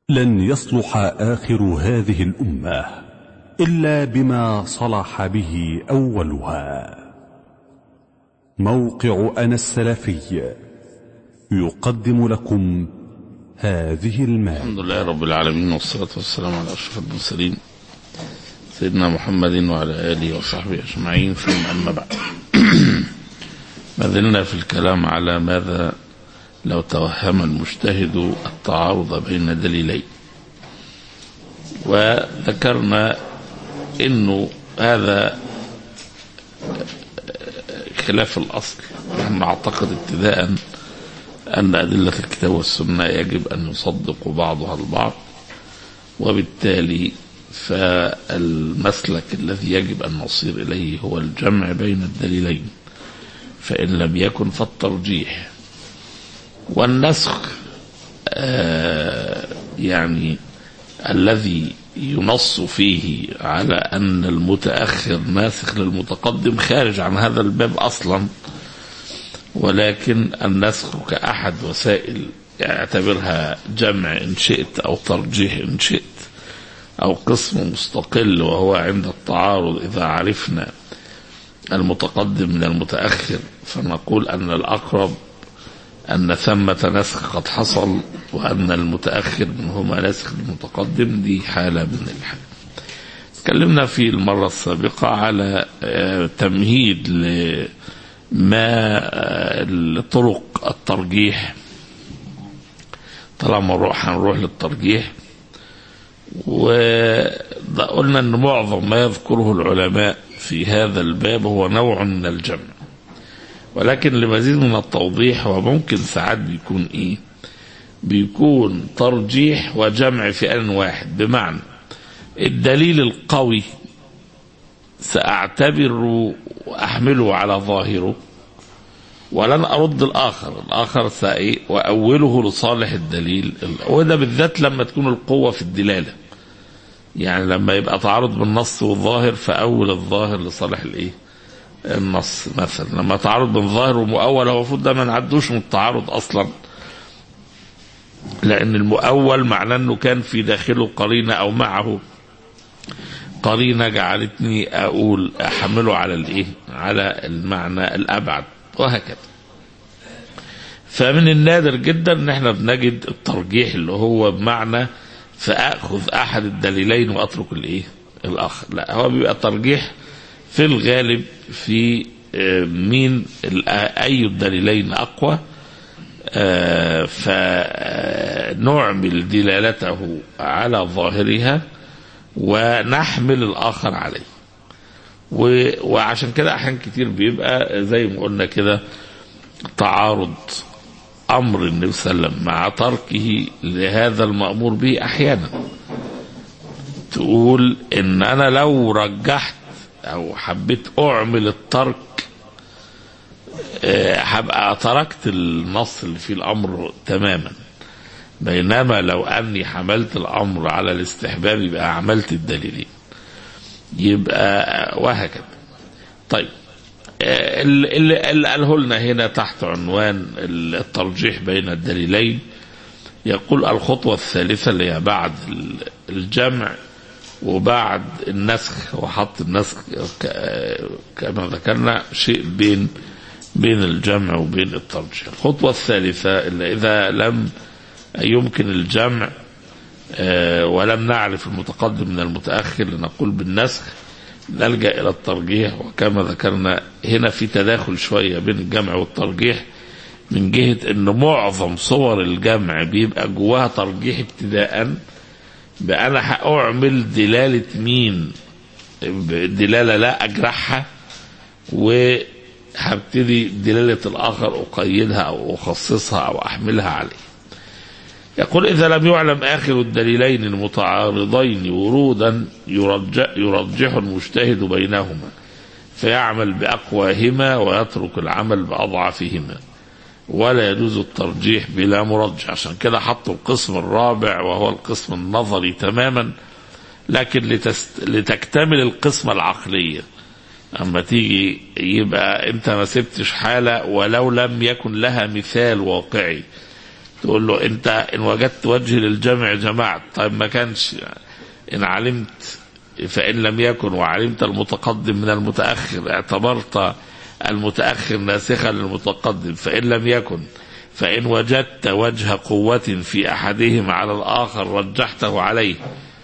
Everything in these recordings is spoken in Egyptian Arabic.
لن يصلح آخر هذه الأمة إلا بما صلح به أولها موقع أنا السلفي يقدم لكم هذه المادة الحمد لله رب العالمين والصلاة والسلام على أشرف المرسلين سيدنا محمد وعلى آله وصحبه أجمعين ثم أما بعد ما زلنا في الكلام على ماذا لو توهم المجتهد التعارض بين دليلين وذكرنا انه هذا خلاف الاصل نحن نعتقد ابتداء ان ادله الكتاب والسنه يجب ان يصدق بعضها البعض وبالتالي فالمسلك الذي يجب ان نصير اليه هو الجمع بين الدليلين فان لم يكن فالترجيح والنسخ آه يعني الذي ينص فيه على أن المتأخر ناسخ للمتقدم خارج عن هذا الباب أصلا ولكن النسخ كأحد وسائل يعتبرها جمع إن شئت أو ترجيح إن شئت أو قسم مستقل وهو عند التعارض إذا عرفنا المتقدم من المتأخر فنقول أن الأقرب أن ثمة نسخ قد حصل وأن المتأخر منهما نسخ المتقدم دي حالة من الحال تكلمنا في المرة السابقة على تمهيد لما لطرق الترجيح طالما نروح هنروح للترجيح وقلنا ان معظم ما يذكره العلماء في هذا الباب هو نوع من الجمع ولكن لمزيد من التوضيح وممكن ساعات بيكون ايه بيكون ترجيح وجمع في ان واحد بمعنى الدليل القوي ساعتبر واحمله على ظاهره ولن ارد الاخر الاخر سايه واوله لصالح الدليل وده بالذات لما تكون القوه في الدلاله يعني لما يبقى تعارض بالنص والظاهر فاول الظاهر لصالح الايه النص مثلا لما تعارض بين ظاهر ومؤول هو المفروض ده ما نعدوش من التعارض اصلا لان المؤول معناه انه كان في داخله قرينه او معه قرينه جعلتني اقول احمله على الايه على المعنى الابعد وهكذا فمن النادر جدا ان احنا بنجد الترجيح اللي هو بمعنى فاخذ احد الدليلين واترك الايه الاخر لا هو بيبقى ترجيح في الغالب في مين أي الدليلين أقوى فنعمل دلالته على ظاهرها ونحمل الآخر عليه وعشان كده أحيان كتير بيبقى زي ما قلنا كده تعارض أمر النبي صلى الله عليه وسلم مع تركه لهذا المأمور به أحيانا تقول إن أنا لو رجحت او حبيت اعمل الترك هبقى تركت النص اللي فيه الامر تماما بينما لو اني حملت الامر على الاستحباب يبقى عملت الدليلين يبقى وهكذا طيب اللي, اللي قاله لنا هنا تحت عنوان الترجيح بين الدليلين يقول الخطوة الثالثة اللي هي بعد الجمع وبعد النسخ وحط النسخ كما ذكرنا شيء بين بين الجمع وبين الترجيح الخطوة الثالثة اللي إذا لم يمكن الجمع ولم نعرف المتقدم من المتأخر لنقول بالنسخ نلجأ إلى الترجيح وكما ذكرنا هنا في تداخل شوية بين الجمع والترجيح من جهة أن معظم صور الجمع بيبقى جواها ترجيح ابتداءً بأنا هأعمل دلالة مين دلالة لا أجرحها وهبتدي دلالة الآخر أقيدها أو أخصصها أو أحملها عليه يقول إذا لم يعلم آخر الدليلين المتعارضين ورودا يرجح, يرجح المجتهد بينهما فيعمل بأقواهما ويترك العمل بأضعفهما ولا يجوز الترجيح بلا مرجح عشان كده حطوا القسم الرابع وهو القسم النظري تماما لكن لتست... لتكتمل القسمة العقلية أما تيجي يبقى أنت ما سبتش حالة ولو لم يكن لها مثال واقعي تقول له انت ان وجدت وجه للجمع جمعت طيب ما كانش ان علمت فان لم يكن وعلمت المتقدم من المتاخر اعتبرت المتاخر ناسخا للمتقدم فان لم يكن فان وجدت وجه قوه في احدهما على الاخر رجحته عليه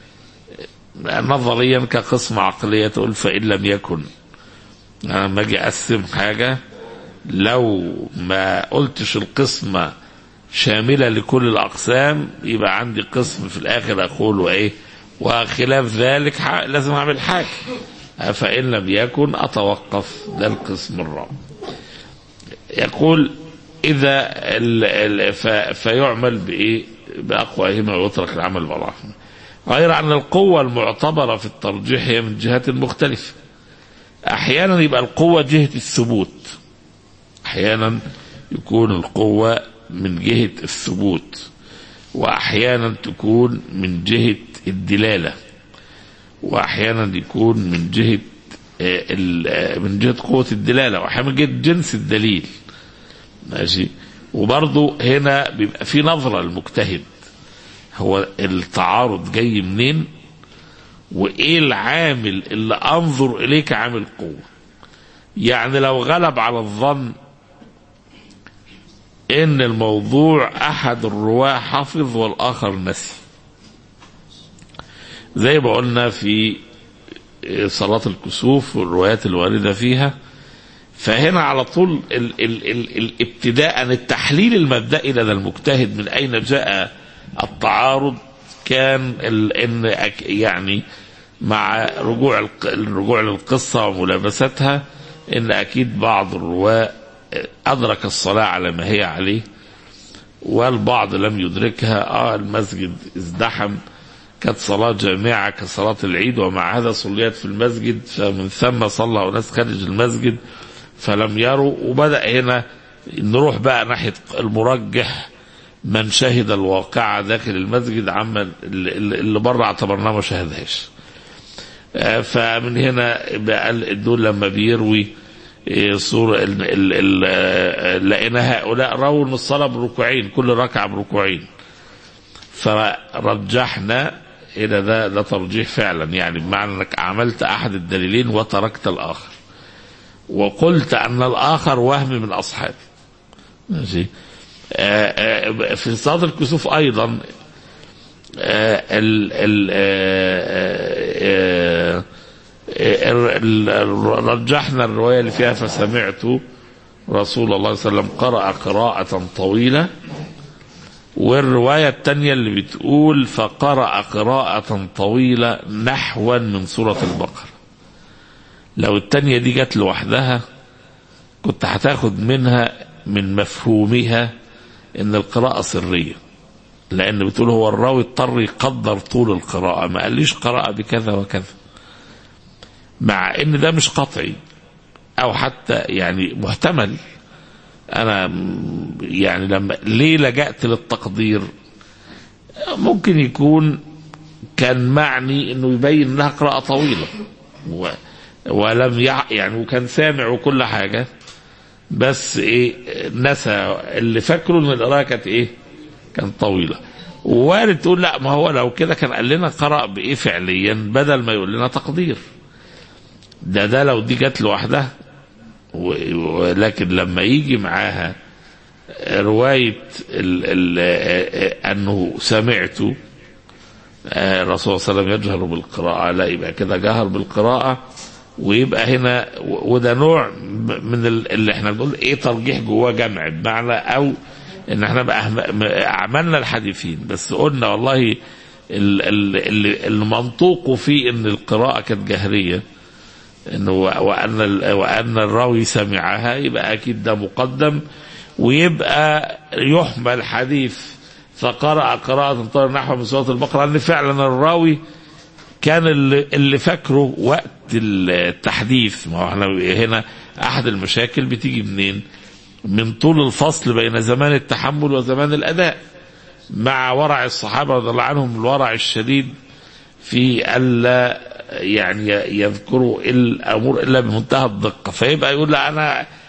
نظريا كقسم عقليه تقول فان لم يكن انا لما اجي اقسم حاجه لو ما قلتش القسمه شامله لكل الاقسام يبقى عندي قسم في الاخر اقول وايه وخلاف ذلك ح- لازم اعمل حاجه فان لم يكن اتوقف ده القسم الرابع يقول اذا ال ال ف فيعمل بايه باقواهما ويترك العمل بضعفهما غير ان القوه المعتبره في الترجيح هي من جهات مختلفه احيانا يبقى القوه جهه الثبوت احيانا يكون القوه من جهه الثبوت واحيانا تكون من جهه الدلاله واحيانا يكون من جهه آه، ال- آه، من جهه قوه الدلاله واحيانا من جهه جنس الدليل ماشي وبرضه هنا بيبقى في نظره المجتهد هو التعارض جاي منين وايه العامل اللي انظر اليه كعامل قوه يعني لو غلب على الظن ان الموضوع احد الرواه حفظ والاخر نسي زي ما قلنا في صلاة الكسوف والروايات الواردة فيها فهنا على طول ال ال ال الابتداء التحليل المبدئي لدى المجتهد من اين جاء التعارض كان ال ان أك- يعني مع رجوع الق- الرجوع للقصه وملابستها ان اكيد بعض الرواه ادرك الصلاه على ما هي عليه والبعض لم يدركها اه المسجد ازدحم كانت صلاة جامعة كصلاة العيد ومع هذا صليت في المسجد فمن ثم صلى أناس خارج المسجد فلم يروا وبدأ هنا نروح بقى ناحية المرجح من شهد الواقعة داخل المسجد عما اللي اللي بره اعتبرناه ما شاهدهاش آه، فمن هنا بقى دول لما بيروي آه، صورة ال- ال- ال- آه، لقينا هؤلاء رووا ان الصلاة بركوعين كل ركعة بركوعين فرجحنا هنا ده ده ترجيح فعلا يعني بمعنى انك عملت احد الدليلين وتركت الاخر وقلت ان الاخر وهم من اصحابه ماشي آه، آه، في صلاة الكسوف ايضا آه، ال ال آه، آه، آه، ال- ال- رجحنا الرواية اللي فيها فسمعت رسول الله صلى الله عليه وسلم قرأ قراءة طويلة والرواية التانية اللي بتقول فقرأ قراءة طويلة نحوا من سورة البقرة لو التانية دي جت لوحدها كنت هتاخد منها من مفهومها ان القراءة سرية لان بتقول هو الراوي اضطر يقدر طول القراءة ما قاليش قراءة بكذا وكذا مع ان ده مش قطعي او حتى يعني محتمل انا م- يعني لما ليه لجأت للتقدير ممكن يكون كان معني انه يبين انها قراءة طويلة و ولم يع يعني وكان سامع وكل حاجة بس ايه نسى اللي فاكره ان القراءة كانت ايه كانت طويلة وارد تقول لا ما هو لو كده كان قال لنا قرأ بايه فعليا بدل ما يقول لنا تقدير ده ده لو دي جت لوحدها و- ولكن لما يجي معاها رواية ال ال أنه سمعت آه، الرسول صلى الله عليه وسلم يجهر بالقراءة لا يبقى كده جهر بالقراءة ويبقى هنا و- وده نوع م- من ال- اللي احنا بنقول ايه ترجيح جواه جمع بمعنى او ان احنا بقى أهم- م- عملنا الحديثين بس قلنا والله ال- ال- اللي المنطوق فيه ان القراءة كانت جهرية انه وان ال- وان الراوي سمعها يبقى اكيد ده مقدم ويبقى يحمل حديث فقرأ قراءة طار نحو من سورة البقرة ان فعلا الراوي كان اللي, اللي فاكره وقت التحديث ما هو احنا هنا احد المشاكل بتيجي منين؟ من طول الفصل بين زمان التحمل وزمان الاداء مع ورع الصحابه رضي الله عنهم الورع الشديد في الا يعني يذكروا الامور الا بمنتهى الدقه فيبقى يقول لا انا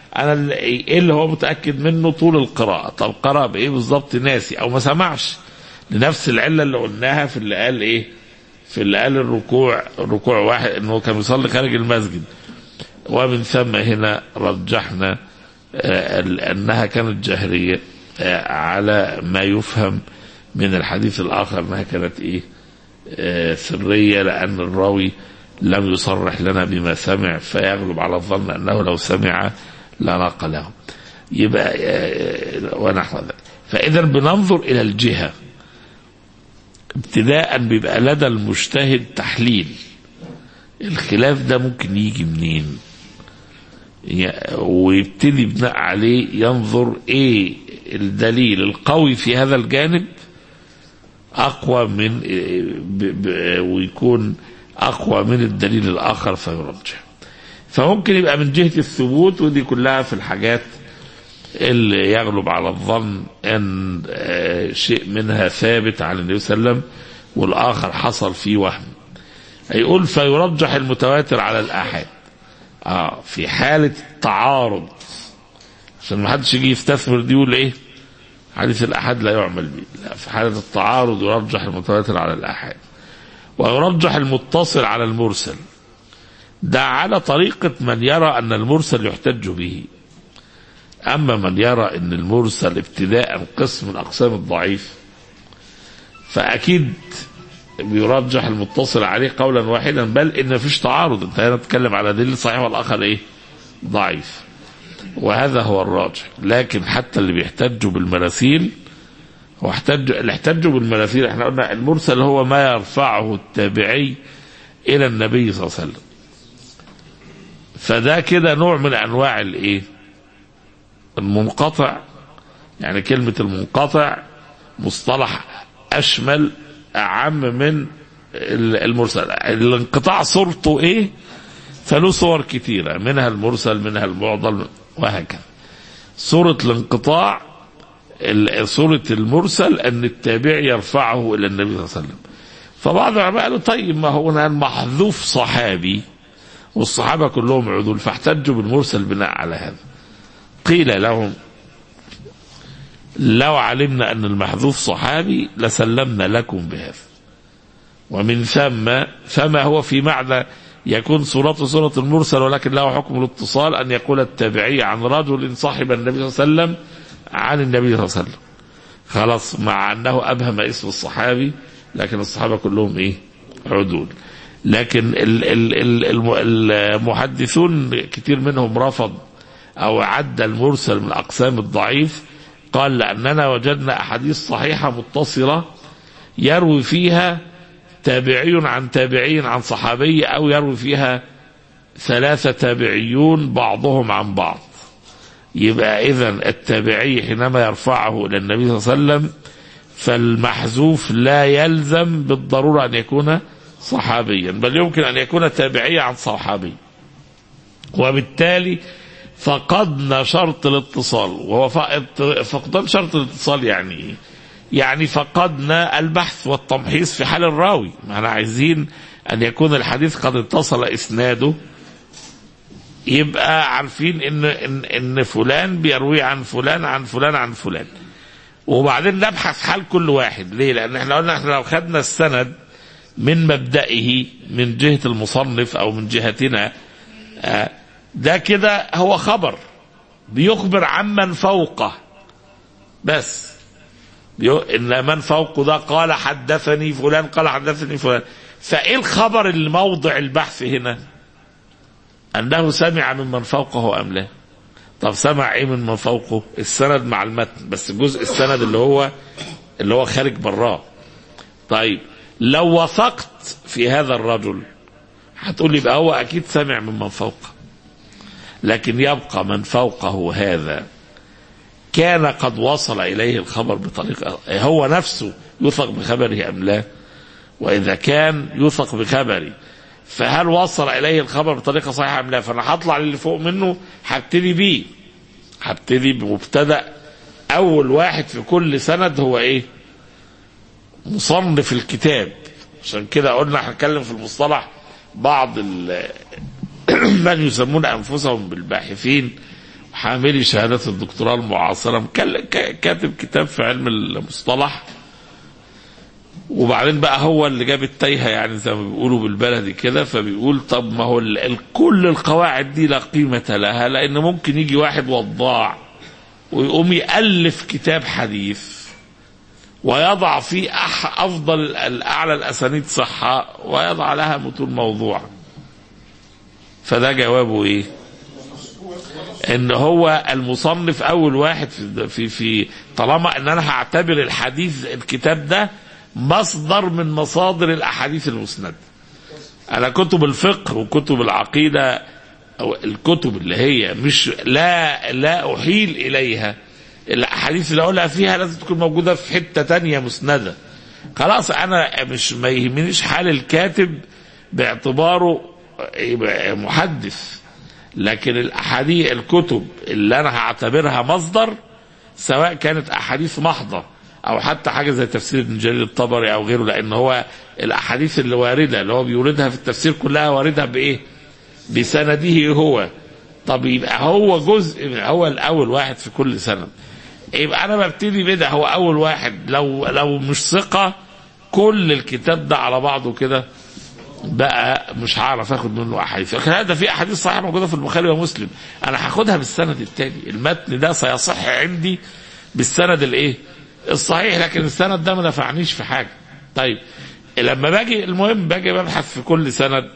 انا اللي- ايه اللي هو متاكد منه طول القراءه طب قرا بايه بالظبط ناسي او ما سمعش لنفس العله اللي قلناها في اللي قال ايه في اللي قال الركوع الركوع واحد انه كان بيصلي خارج المسجد ومن ثم هنا رجحنا آه، ال- انها كانت جهريه آه، على ما يفهم من الحديث الاخر انها كانت ايه آه، سريه لان الراوي لم يصرح لنا بما سمع فيغلب على الظن انه لو سمع لنقله يبقى آه، ونحو ذلك فاذا بننظر الى الجهه ابتداء بيبقى لدى المجتهد تحليل الخلاف ده ممكن يجي منين ي- ويبتدي بناء عليه ينظر ايه الدليل القوي في هذا الجانب اقوى من ب- ب- ويكون اقوى من الدليل الاخر فيرجح فممكن يبقى من جهه الثبوت ودي كلها في الحاجات اللي يغلب على الظن ان آه، شيء منها ثابت عن النبي صلى الله عليه وسلم والاخر حصل فيه وهم هيقول فيرجح المتواتر على الاحاد اه في حاله التعارض عشان ما حدش يجي يستثمر دي يقول ايه حديث الاحاد لا يعمل به لا في حاله التعارض يرجح المتواتر على الاحاد ويرجح المتصل على المرسل ده على طريقة من يرى أن المرسل يحتج به أما من يرى أن المرسل ابتداء قسم من أقسام الضعيف فأكيد بيرجح المتصل عليه قولا واحدا بل إن مفيش تعارض أنت هنا بتتكلم على دليل صحيح والآخر إيه ضعيف وهذا هو الراجح لكن حتى اللي بيحتجوا بالمراسيل هو احتج اللي احتجوا بالمراسيل احنا قلنا المرسل هو ما يرفعه التابعي الى النبي صلى الله عليه وسلم فده كده نوع من انواع الايه المنقطع يعني كلمة المنقطع مصطلح اشمل اعم من المرسل الانقطاع صورته ايه فله صور كتيرة منها المرسل منها المعضل وهكذا صورة الانقطاع ال- صورة المرسل أن التابعي يرفعه إلى النبي صلى الله عليه وسلم فبعض العلماء قالوا طيب ما هو هنا محذوف صحابي والصحابة كلهم عدول فاحتجوا بالمرسل بناء على هذا قيل لهم لو علمنا أن المحذوف صحابي لسلمنا لكم بهذا ومن ثم فما هو في معنى يكون صورته صورة المرسل ولكن له حكم الاتصال أن يقول التابعي عن رجل صاحب النبي صلى الله عليه وسلم عن النبي صلى الله عليه وسلم خلاص مع أنه أبهم اسم الصحابي لكن الصحابة كلهم إيه عدول لكن ال- ال- ال- الم- المحدثون كتير منهم رفض أو عد المرسل من أقسام الضعيف قال لأننا وجدنا أحاديث صحيحة متصلة يروي فيها تابعي عن تابعي عن صحابي أو يروي فيها ثلاثة تابعيون بعضهم عن بعض يبقى إذا التابعي حينما يرفعه إلى النبي صلى الله عليه وسلم فالمحذوف لا يلزم بالضرورة أن يكون صحابيا بل يمكن أن يكون تابعيا عن صحابي وبالتالي فقدنا شرط الاتصال وهو ف- فقدان شرط الاتصال يعني ايه؟ يعني فقدنا البحث والتمحيص في حال الراوي ما احنا عايزين ان يكون الحديث قد اتصل اسناده يبقى عارفين ان ان ان فلان بيروي عن فلان عن فلان عن فلان وبعدين نبحث حال كل واحد ليه لان احنا قلنا احنا لو خدنا السند من مبدئه من جهة المصنف او من جهتنا آه، ده كده هو خبر بيخبر عمن فوقه بس بيو- ان من فوقه ده قال حدثني فلان قال حدثني فلان فايه الخبر اللي موضع البحث هنا انه سمع ممن فوقه ام لا طب سمع ايه من من فوقه السند مع المتن بس جزء السند اللي هو اللي هو خارج براه طيب لو وثقت في هذا الرجل هتقول لي يبقى هو اكيد سمع ممن فوقه لكن يبقى من فوقه هذا كان قد وصل اليه الخبر بطريقه هو نفسه يثق بخبره ام لا واذا كان يثق بخبري فهل وصل اليه الخبر بطريقه صحيحه ام لا فانا هطلع للي فوق منه هبتدي بيه هبتدي بمبتدا اول واحد في كل سند هو ايه مصنف الكتاب عشان كده قلنا هنتكلم في المصطلح بعض ال- من يسمون انفسهم بالباحثين حاملي شهادة الدكتوراه المعاصرة مكل- ك- كاتب كتاب في علم المصطلح وبعدين بقى هو اللي جاب التايهة يعني زي ما بيقولوا بالبلدي كده فبيقول طب ما هو ال- ال- كل القواعد دي لا قيمة لها لأن ممكن يجي واحد وضاع ويقوم يألف كتاب حديث ويضع فيه أح أفضل الأعلى الأسانيد صحة ويضع لها متون موضوع فده جوابه إيه؟ ان هو المصنف اول واحد في في, في طالما ان انا هعتبر الحديث الكتاب ده مصدر من مصادر الاحاديث المسنده انا كتب الفقه وكتب العقيده او الكتب اللي هي مش لا لا احيل اليها الاحاديث اللي اقولها فيها لازم تكون موجوده في حته تانية مسنده خلاص انا مش ما يهمنيش حال الكاتب باعتباره يبقى محدث لكن الاحاديث الكتب اللي انا هعتبرها مصدر سواء كانت احاديث محضه او حتى حاجه زي تفسير ابن جرير الطبري او غيره لان هو الاحاديث اللي وارده اللي هو بيوردها في التفسير كلها واردها بايه؟ بسنده هو طب يبقى هو جزء هو الاول واحد في كل سند يبقى انا ببتدي بده هو اول واحد لو لو مش ثقه كل الكتاب ده على بعضه كده بقى مش هعرف اخد منه احاديث لكن هذا في احاديث صحيحه موجوده في البخاري ومسلم انا هاخدها بالسند التاني المتن ده سيصح عندي بالسند الايه الصحيح لكن السند ده ما نفعنيش في حاجه طيب لما باجي المهم باجي ببحث في كل سند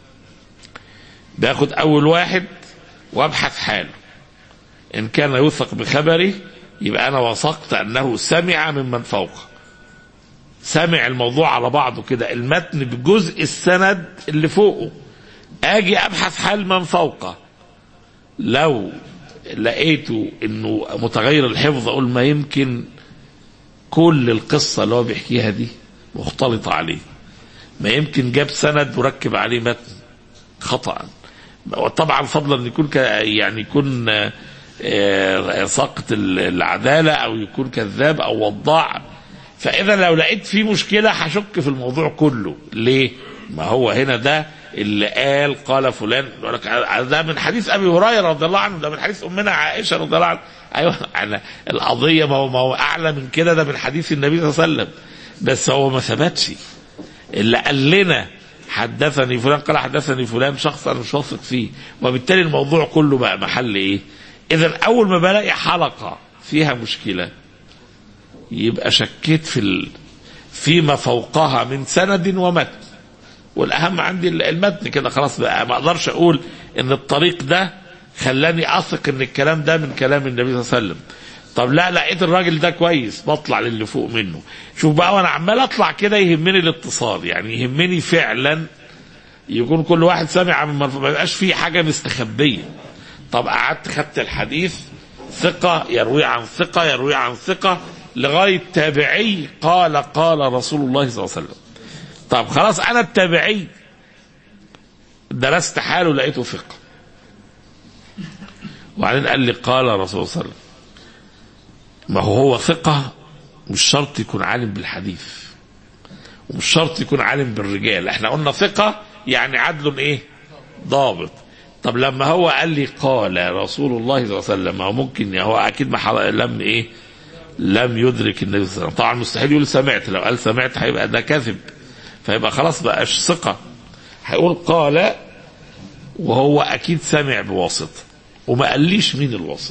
باخد اول واحد وابحث حاله ان كان يوثق بخبره يبقى انا وثقت انه سمع ممن فوقه سامع الموضوع على بعضه كده المتن بجزء السند اللي فوقه اجي ابحث حال من فوقه لو لقيته انه متغير الحفظ اقول ما يمكن كل القصه اللي هو بيحكيها دي مختلطه عليه ما يمكن جاب سند وركب عليه متن خطا وطبعا فضلا ان يكون ك- يعني يكون آه، آه، ساقط العداله او يكون كذاب او وضاع فاذا لو لقيت في مشكله هشك في الموضوع كله ليه ما هو هنا ده اللي قال قال فلان يقول لك ده من حديث ابي هريره رضي الله عنه ده من حديث امنا عائشه رضي الله عنها ايوه أنا القضيه ما هو ما هو اعلى من كده ده من حديث النبي صلى الله عليه وسلم بس هو ما ثبتش اللي قال لنا حدثني فلان قال حدثني فلان شخص انا مش واثق فيه وبالتالي الموضوع كله بقى محل ايه اذا اول ما بلاقي حلقه فيها مشكله يبقى شكيت في ال... فيما فوقها من سند ومتن والاهم عندي المتن كده خلاص بقى ما اقدرش اقول ان الطريق ده خلاني اثق ان الكلام ده من كلام النبي صلى الله عليه وسلم طب لا لقيت الراجل ده كويس بطلع للي فوق منه شوف بقى وانا عمال اطلع كده يهمني الاتصال يعني يهمني فعلا يكون كل واحد سامع من مرفوع ما يبقاش فيه حاجه مستخبيه طب قعدت خدت الحديث ثقه يروي عن ثقه يروي عن ثقه لغايه تابعي قال قال رسول الله صلى الله عليه وسلم طب خلاص انا التابعي درست حاله لقيته ثقه وبعدين قال لي قال رسول الله صلى الله عليه وسلم ما هو هو ثقه مش شرط يكون عالم بالحديث ومش شرط يكون عالم بالرجال احنا قلنا ثقه يعني عدل ايه ضابط طب لما هو قال لي قال رسول الله صلى الله عليه وسلم هو ممكن هو اكيد ما حضر- لم ايه لم يدرك النبي صلى الله عليه وسلم طبعا مستحيل يقول سمعت لو قال سمعت هيبقى ده كذب فيبقى خلاص بقاش ثقه هيقول قال وهو اكيد سمع بواسطه وما قاليش مين الواسط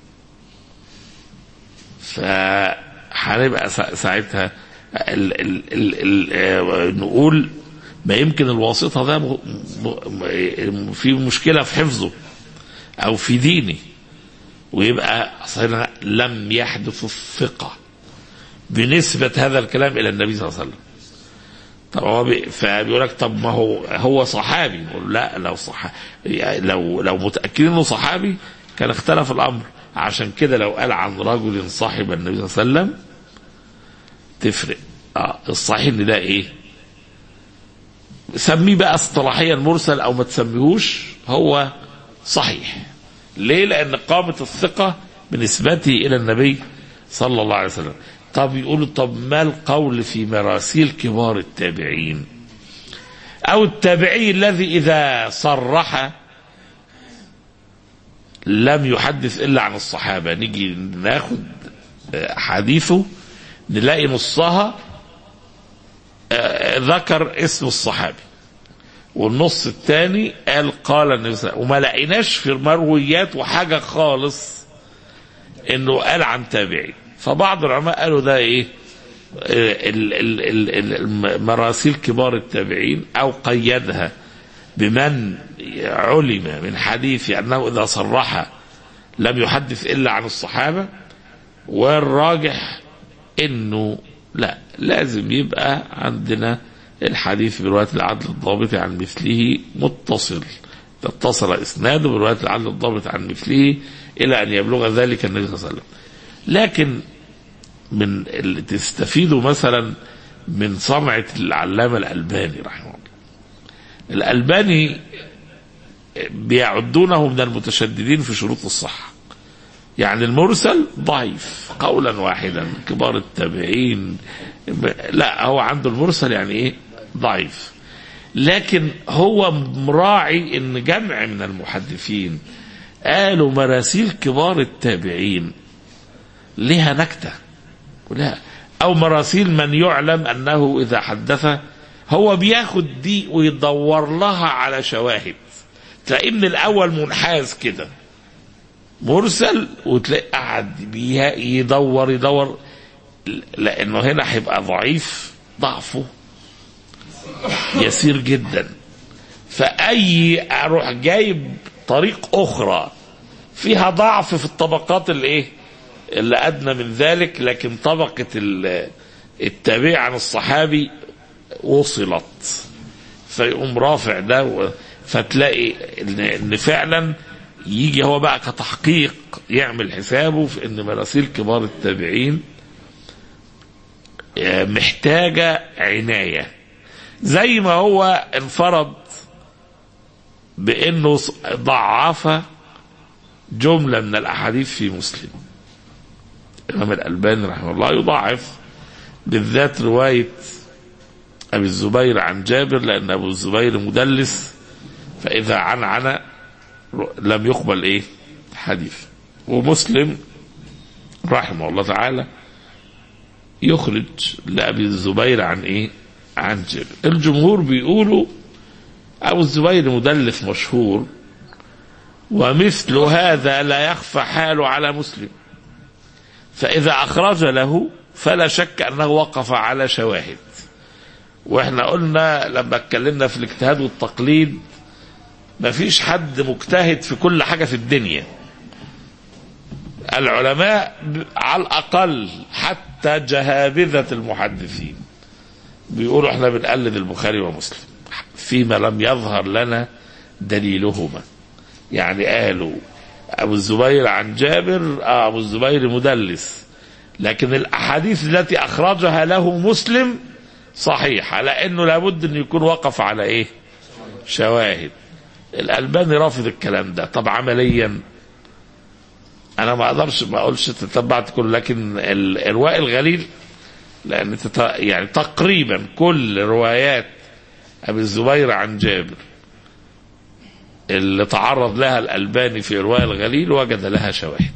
فهنبقى سا- ساعتها ال ال ال ال آه، نقول ما يمكن الواسطة ده م- م- في مشكلة في حفظه أو في دينه ويبقى أصلا لم يحدث الثقة بنسبة هذا الكلام إلى النبي صلى الله عليه وسلم طب هو بي فبيقول لك طب ما هو هو صحابي نقول لا لو صح يعني لو لو متاكدين انه صحابي كان اختلف الامر عشان كده لو قال عن رجل صاحب النبي صلى الله عليه وسلم تفرق اه الصحيح ان ده ايه سميه بقى اصطلاحيا مرسل او ما تسميهوش هو صحيح ليه لان قامة الثقة بنسبته الى النبي صلى الله عليه وسلم طب يقولوا طب ما القول في مراسيل كبار التابعين او التابعي الذي اذا صرح لم يحدث الا عن الصحابه نيجي ناخد حديثه نلاقي نصها ذكر اسم الصحابي والنص الثاني قال قال النبي صلى الله عليه وسلم وما لقيناش في المرويات وحاجه خالص انه قال عن تابعي فبعض العلماء قالوا ده ايه ال- ال- ال- ال- مراسيل كبار التابعين او قيدها بمن علم من حديث انه اذا صرح لم يحدث الا عن الصحابه والراجح انه لا لازم يبقى عندنا الحديث بروايه العدل الضابط عن مثله متصل تتصل اسناده بروايه العدل الضابط عن مثله الى ان يبلغ ذلك النبي صلى الله عليه وسلم لكن من اللي تستفيدوا مثلا من صنعة العلامة الألباني رحمه الله الألباني بيعدونه من المتشددين في شروط الصحة يعني المرسل ضعيف قولا واحدا كبار التابعين لا هو عنده المرسل يعني ايه ضعيف لكن هو مراعي ان جمع من المحدثين قالوا مراسيل كبار التابعين لها نكته لا او مراسيل من يعلم انه اذا حدث هو بياخد دي ويدور لها على شواهد تلاقيه من الاول منحاز كده مرسل وتلاقي قاعد بيها- يدور يدور لانه هنا هيبقى ضعيف ضعفه يسير جدا فاي اروح جايب طريق اخرى فيها ضعف في الطبقات الايه اللي ادنى من ذلك لكن طبقه ال- التابع عن الصحابي وصلت فيقوم رافع ده و- فتلاقي ان إن فعلا يجي هو بقى كتحقيق يعمل حسابه في ان مراسيل كبار التابعين آه، محتاجه عنايه زي ما هو انفرد بانه ص- ضعف جمله من الاحاديث في مسلم الامام الالباني رحمه الله يضاعف بالذات روايه ابي الزبير عن جابر لان ابو الزبير مدلس فاذا عن عن لم يقبل ايه حديث ومسلم رحمه الله تعالى يخرج لابي الزبير عن ايه عن جابر الجمهور بيقولوا ابو الزبير مدلس مشهور ومثل هذا لا يخفى حاله على مسلم فإذا أخرج له فلا شك أنه وقف على شواهد وإحنا قلنا لما اتكلمنا في الاجتهاد والتقليد مفيش حد مجتهد في كل حاجة في الدنيا العلماء ب- على الأقل حتى جهابذة المحدثين بيقولوا احنا بنقلد البخاري ومسلم فيما لم يظهر لنا دليلهما يعني قالوا ابو الزبير عن جابر آه ابو الزبير مدلس لكن الاحاديث التي اخرجها له مسلم صحيحه لانه لابد ان يكون وقف على ايه شواهد الالباني رافض الكلام ده طب عمليا انا ما اقدرش ما اقولش تتبعت كل لكن الارواء الغليل لان تت... يعني تقريبا كل روايات ابي الزبير عن جابر اللي تعرض لها الألباني في إرواء الغليل وجد لها شواهد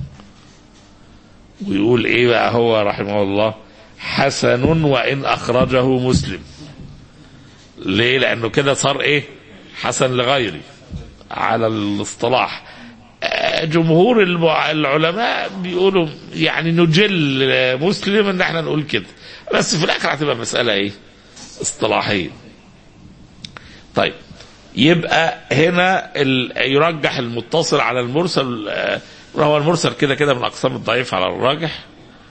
ويقول إيه بقى هو رحمه الله حسن وإن أخرجه مسلم ليه لأنه كده صار إيه حسن لغيري على الاصطلاح آه، جمهور المع- العلماء بيقولوا يعني نجل مسلم ان احنا نقول كده بس في الاخر هتبقى مساله ايه اصطلاحيه طيب يبقى هنا ال- يرجح المتصل على المرسل آه، هو المرسل كده كده من اقسام الضعيف على الراجح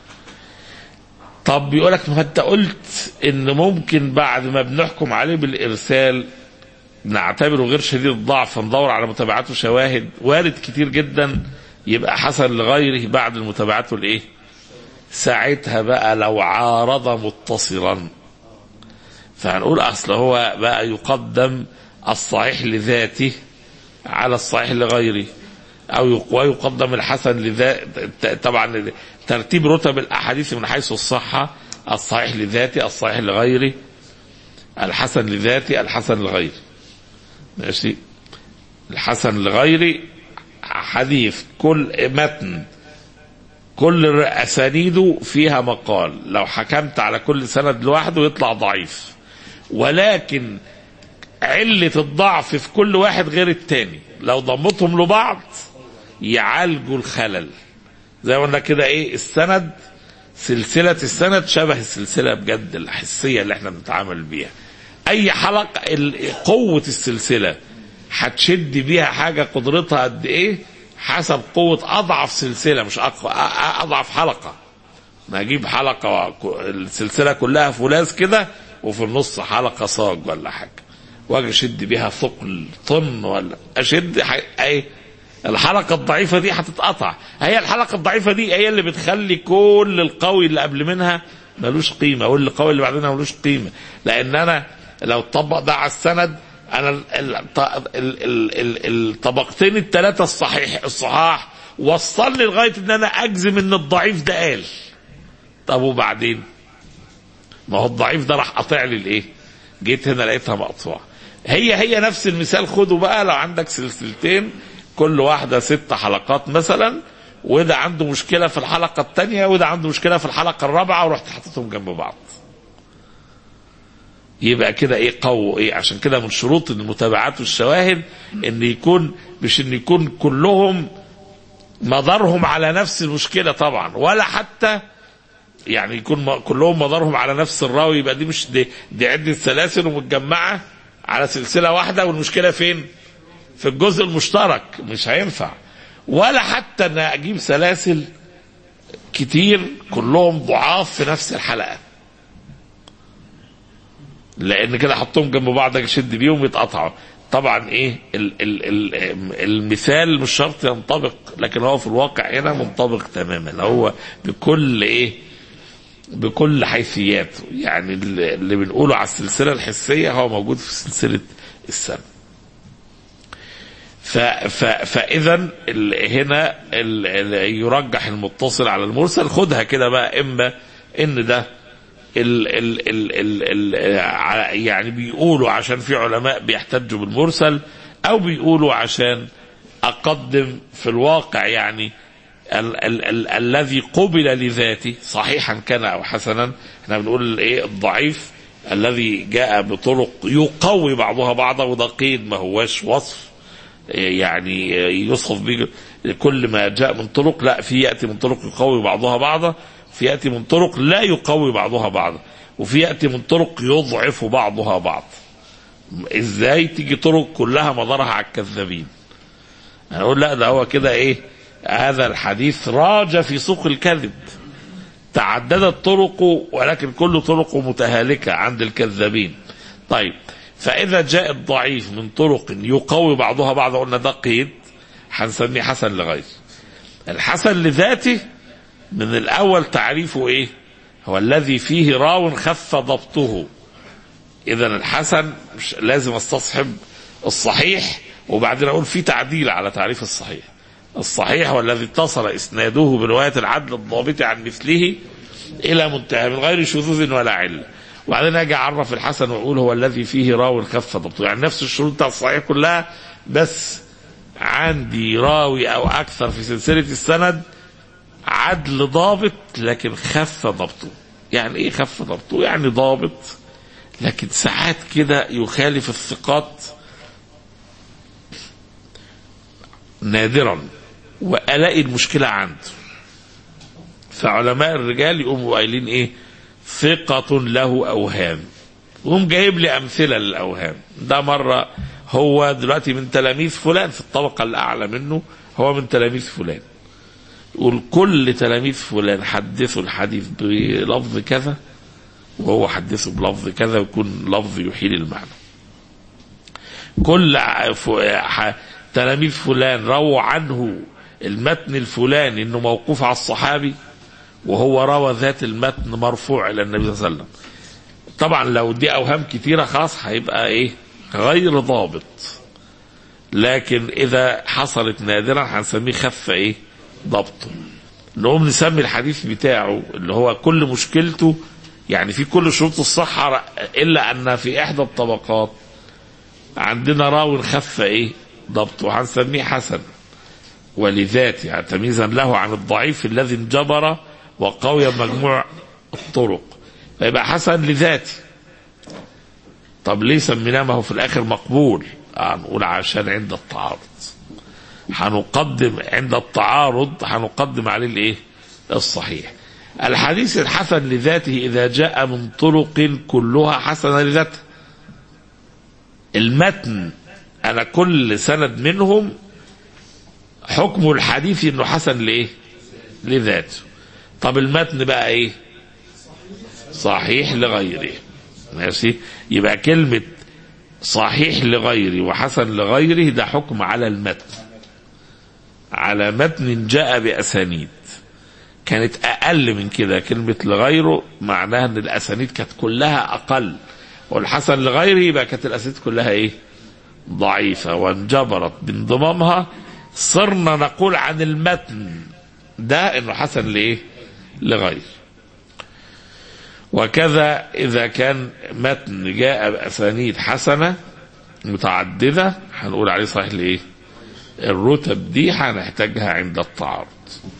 طب بيقول لك ما انت قلت ان ممكن بعد ما بنحكم عليه بالارسال نعتبره غير شديد الضعف فندور على متابعاته شواهد وارد كتير جدا يبقى حسن لغيره بعد المتابعات الايه ساعتها بقى لو عارض متصلا فهنقول اصل هو بقى يقدم الصحيح لذاته على الصحيح لغيره او يق- ويقدم الحسن لذات طبعا ترتيب رتب الاحاديث من حيث الصحه الصحيح لذاته الصحيح لغيره الحسن لذاته الحسن لغيره ماشي الحسن لغيره حديث كل متن كل اسانيده فيها مقال لو حكمت على كل سند لوحده يطلع ضعيف ولكن علة الضعف في كل واحد غير التاني لو ضمتهم لبعض يعالجوا الخلل زي ما قلنا كده ايه السند سلسلة السند شبه السلسلة بجد الحسية اللي احنا بنتعامل بيها اي حلقة ال- قوة السلسلة هتشد بيها حاجة قدرتها قد ايه حسب قوة اضعف سلسلة مش أقوى أ- أ- اضعف حلقة ما اجيب حلقة ك- السلسلة كلها فولاذ كده وفي النص حلقة صاج ولا حاجة واجي اشد بيها ثقل طن ولا اشد ح- ايه الحلقة الضعيفة دي هتتقطع هي الحلقة الضعيفة دي هي اللي بتخلي كل القوي اللي قبل منها ملوش قيمة واللي القوي اللي بعدين ملوش قيمة لأن أنا لو طبق ده على السند أنا ال- ال- ال- ال- ال- الطبقتين الثلاثة الصحيح الصحاح وصلني لغاية إن أنا أجزم إن الضعيف ده قال طب وبعدين ما هو الضعيف ده راح قاطع لي الايه جيت هنا لقيتها مقطوعه هي هي نفس المثال خده بقى لو عندك سلسلتين كل واحدة ست حلقات مثلا وده عنده مشكلة في الحلقة الثانية وده عنده مشكلة في الحلقة الرابعة ورحت حاططهم جنب بعض يبقى كده ايه قوي ايه عشان كده من شروط المتابعات والشواهد ان يكون مش ان يكون كلهم مدارهم على نفس المشكلة طبعا ولا حتى يعني يكون م- كلهم مدارهم على نفس الراوي يبقى دي مش دي, دي عدة سلاسل ومتجمعة على سلسلة واحدة والمشكلة فين؟ في الجزء المشترك مش هينفع ولا حتى ان اجيب سلاسل كتير كلهم ضعاف في نفس الحلقة لان كده حطهم جنب بعض اشد بيهم يتقطعوا طبعا ايه ال ال ال المثال مش شرط ينطبق لكن هو في الواقع هنا منطبق تماما هو بكل ايه بكل حيثياته يعني اللي اللي بنقوله على السلسله الحسيه هو موجود في سلسله السنه ف ف فاذا ال- هنا ال ال يرجح المتصل على المرسل خدها كده بقى اما ان ده ال ال ال ال ال ع- يعني بيقولوا عشان في علماء بيحتجوا بالمرسل او بيقولوا عشان اقدم في الواقع يعني ال ال ال الذي قبل لذاته صحيحا كان او حسنا احنا بنقول ايه الضعيف الذي جاء بطرق يقوي بعضها بعضا وده قيد ما هواش وصف يعني يوصف به كل ما جاء من طرق لا في ياتي من طرق يقوي بعضها بعضا في ياتي من طرق لا يقوي بعضها بعضا وفي ياتي من طرق يضعف بعضها بعض ازاي تيجي طرق كلها مدارها على الكذابين انا اقول لا ده هو كده ايه هذا الحديث راج في سوق الكذب تعددت طرقه ولكن كل طرقه متهالكة عند الكذابين طيب فإذا جاء الضعيف من طرق يقوي بعضها بعضا قلنا ده قيد هنسميه حسن لغيره الحسن لذاته من الأول تعريفه إيه هو الذي فيه راو خف ضبطه إذا الحسن مش لازم استصحب الصحيح وبعدين أقول في تعديل على تعريف الصحيح الصحيح هو الذي اتصل إسناده برواية العدل الضابط عن مثله إلى منتهى من غير شذوذ ولا علة وبعدين اجي اعرف الحسن واقول هو الذي فيه راو خف ضبطه يعني نفس الشروط بتاع الصحيح كلها بس عندي راوي او اكثر في سلسله السند عدل ضابط لكن خف ضبطه يعني ايه خف ضبطه يعني ضابط لكن ساعات كده يخالف الثقات نادرا والاقي المشكله عنده فعلماء الرجال يقوموا قايلين ايه ثقة له أوهام وهم جايب لي أمثلة للأوهام ده مرة هو دلوقتي من تلاميذ فلان في الطبقة الأعلى منه هو من تلاميذ فلان يقول كل تلاميذ فلان حدثوا الحديث بلفظ كذا وهو حدثه بلفظ كذا ويكون لفظ يحيل المعنى كل ف... ح... تلاميذ فلان رووا عنه المتن الفلاني انه موقوف على الصحابي وهو روى ذات المتن مرفوع الى النبي صلى الله عليه وسلم طبعا لو دي اوهام كتيره خلاص هيبقى ايه غير ضابط لكن اذا حصلت نادرا هنسميه خف ايه ضبطه نقوم نسمي الحديث بتاعه اللي هو كل مشكلته يعني في كل شروط الصحة إلا أن في إحدى الطبقات عندنا راو خف إيه ضبطه هنسميه حسن ولذاته يعني تمييزا له عن الضعيف الذي انجبر وقوي مجموع الطرق فيبقى حسن لذاته طب ليه سميناه ما هو في الاخر مقبول هنقول عشان عند التعارض هنقدم عند التعارض هنقدم عليه الايه الصحيح الحديث الحسن لذاته اذا جاء من طرق كلها حسنه لذاته المتن انا كل سند منهم حكم الحديث انه حسن لايه لذاته طب المتن بقى ايه صحيح لغيره ماشي يبقى كلمة صحيح لغيره وحسن لغيره ده حكم على المتن على متن جاء بأسانيد كانت أقل من كده كلمة لغيره معناها أن الأسانيد كانت كلها أقل والحسن لغيره يبقى كانت الأسانيد كلها إيه ضعيفة وانجبرت بانضمامها صرنا نقول عن المتن ده انه حسن لايه لغير وكذا اذا كان متن جاء باسانيد حسنه متعدده هنقول عليه صحيح لايه الرتب دي هنحتاجها عند التعارض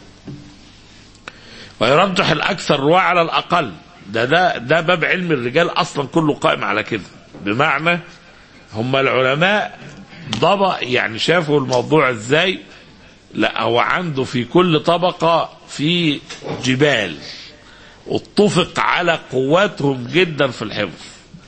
ويرجح الاكثر رواه على الاقل ده ده ده باب علم الرجال اصلا كله قائم على كده بمعنى هم العلماء ضبط يعني شافوا الموضوع ازاي لا هو عنده في كل طبقة في جبال واتفق على قواتهم جدا في الحفظ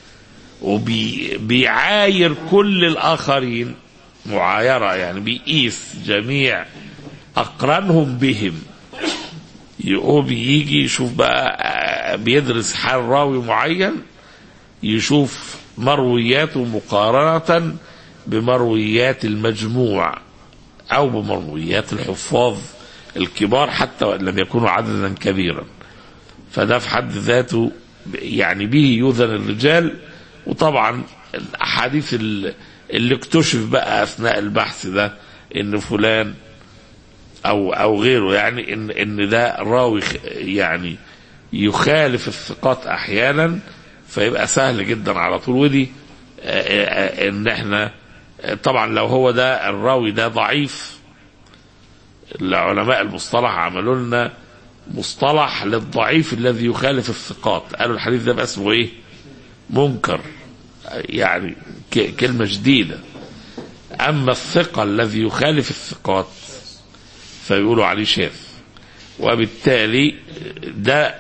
وبيعاير كل الآخرين معايرة يعني بيقيس جميع أقرانهم بهم يقوم يجي يشوف بقى بيدرس حال راوي معين يشوف مروياته مقارنة بمرويات المجموع أو بمرويات الحفاظ الكبار حتى وإن لم يكونوا عددا كبيرا فده في حد ذاته يعني به يوزن الرجال وطبعا الأحاديث اللي اكتشف بقى أثناء البحث ده إن فلان أو أو غيره يعني إن إن ده راوي يعني يخالف الثقات أحيانا فيبقى سهل جدا على طول ودي ان احنا طبعا لو هو ده الراوي ده ضعيف العلماء المصطلح عملوا لنا مصطلح للضعيف الذي يخالف الثقات قالوا الحديث ده بقى اسمه ايه منكر يعني كلمة جديدة أما الثقة الذي يخالف الثقات فيقولوا عليه شاذ وبالتالي ده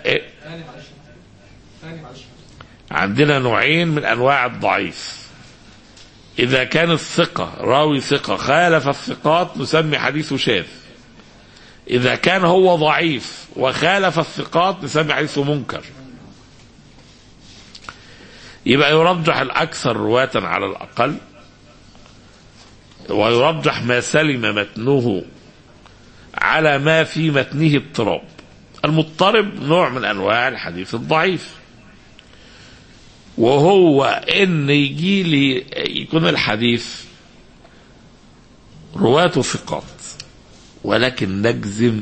عندنا نوعين من أنواع الضعيف إذا كان الثقة راوي ثقة خالف الثقات نسمي حديثه شاذ إذا كان هو ضعيف وخالف الثقات نسمي حديثه منكر يبقى يرجح الأكثر رواة على الأقل ويرجح ما سلم متنه على ما في متنه اضطراب المضطرب نوع من أنواع الحديث الضعيف وهو ان يجي لي يكون الحديث رواته ثقات ولكن نجزم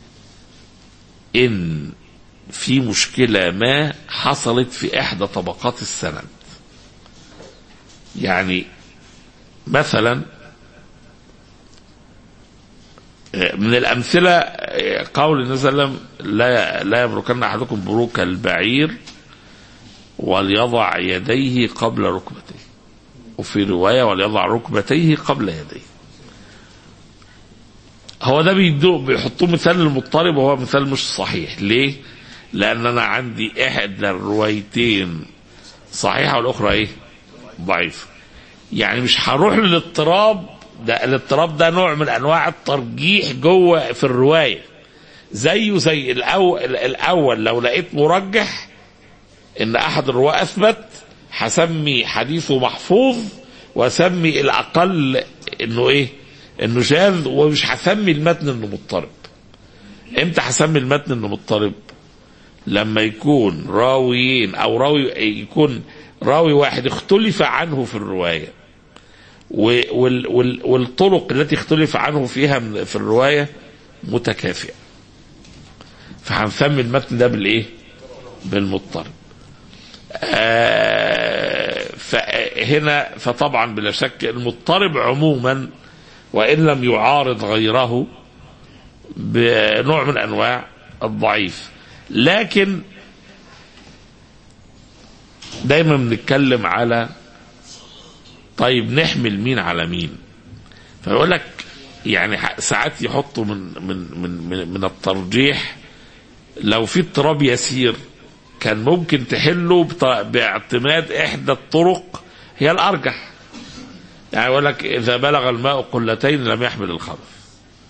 ان في مشكلة ما حصلت في احدى طبقات السند يعني مثلا من الامثله قول النبي صلى الله عليه وسلم لا لا يبركن احدكم بروك البعير وليضع يديه قبل ركبتيه وفي رواية وليضع ركبتيه قبل يديه هو ده بيدو بيحطوه مثال للمضطرب وهو مثال مش صحيح ليه لان انا عندي احدى الروايتين صحيحة والاخرى ايه ضعيفة يعني مش هروح للاضطراب ده الاضطراب ده نوع من انواع الترجيح جوه في الرواية زيه زي الاول الاول لو لقيت مرجح ان احد الرواه اثبت هسمي حديثه محفوظ واسمي الاقل انه ايه انه شاذ ومش هسمي المتن انه مضطرب امتى هسمي المتن انه مضطرب لما يكون راويين او راوي يكون راوي واحد اختلف عنه في الروايه وال وال والطرق التي اختلف عنه فيها في الروايه متكافئه فهنسمي المتن ده بالايه بالمضطرب آه فهنا فطبعا بلا شك المضطرب عموما وإن لم يعارض غيره بنوع من أنواع الضعيف لكن دايما بنتكلم على طيب نحمل مين على مين فيقول لك يعني ح- ساعات يحطوا من من من من, من الترجيح لو في اضطراب يسير كان ممكن تحله بط- باعتماد احدى الطرق هي الارجح يعني يقول لك اذا بلغ الماء قلتين لم يحمل الخبث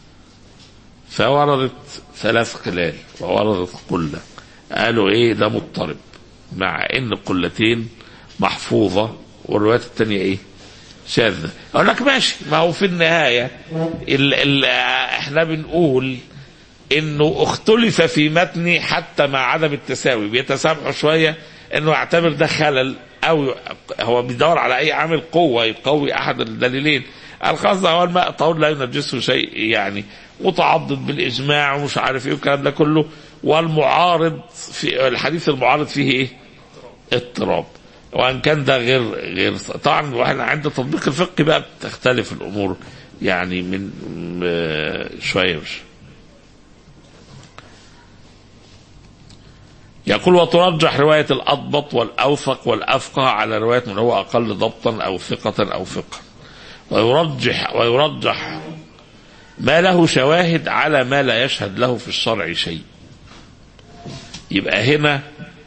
فوردت ثلاث قلال ووردت قله قالوا ايه ده مضطرب مع ان القلتين محفوظه والروايات الثانيه ايه شاذة اقول لك ماشي ما هو في النهاية ال ال احنا بنقول انه اختلف في متني حتى مع عدم التساوي بيتسامحوا شوية انه يعتبر ده خلل او هو بيدور على اي عامل قوة يقوي احد الدليلين الخاص هو الماء طهور لا ينجسه شيء يعني متعضد بالاجماع ومش عارف ايه والكلام ده كله والمعارض في الحديث المعارض فيه ايه؟ اضطراب وان كان ده غير غير طبعا واحنا عند تطبيق الفقه بقى بتختلف الامور يعني من م- شويه وش يقول وترجح رواية الأضبط والأوثق والأفقه على رواية من هو أقل ضبطا أو ثقة أو فقه ويرجح ويرجح ما له شواهد على ما لا يشهد له في الشرع شيء يبقى هنا